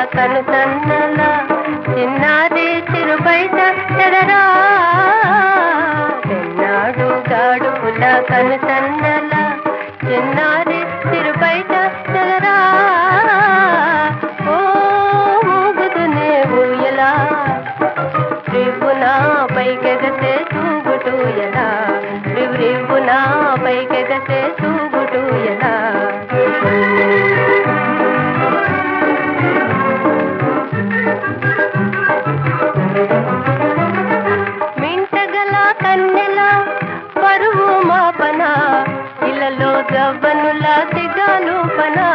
కను సన్నల చిన్నారి చిరుబైట చెడరా పెన్నాడు గాడుపుల కను సన్నల చిన్నారి చిరుబైట చెడరా ఓ మూగుతునే ఊయలా రివ్వున పైకెగసే తూగుటూ ఎలా రివ్వున పైకెగసే తూగుటూ ఎలా మింటగల కన్నెల పరువు మాపన ఇలలో గవ్వనుల సిగాలు పన